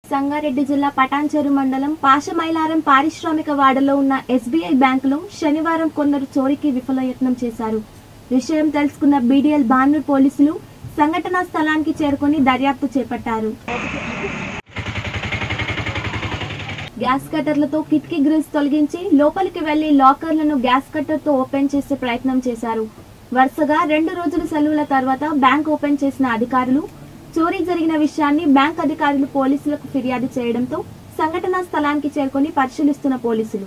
సంగారెడ్డి జిల్లా పటాన్చెరు మండలం పాషమైలారం పారిశ్రామిక వాడలో ఉన్న ఎస్బీఐ బ్యాంకులో శనివారం కొందరు చోరీకి విఫలయత్నం చేశారు విషయం తెలుసుకున్న బీడీఎల్ బానూర్ పోలీసులు సంఘటనా స్థలానికి చేరుకొని దర్యాప్తు చేపట్టారు గ్యాస్ కట్టర్లతో కిటికీ గ్రిల్స్ తొలగించి లోపలికి వెళ్లి లాకర్లను గ్యాస్ కట్టర్తో ఓపెన్ చేసే ప్రయత్నం చేశారు వరుసగా రెండు రోజుల సెలవుల తర్వాత బ్యాంక్ ఓపెన్ చేసిన అధికారులు చోరీ జరిగిన విషయాన్ని బ్యాంక్ అధికారులు పోలీసులకు ఫిర్యాదు చేయడంతో సంఘటనా స్థలానికి చేరుకొని పరిశీలిస్తున్న పోలీసులు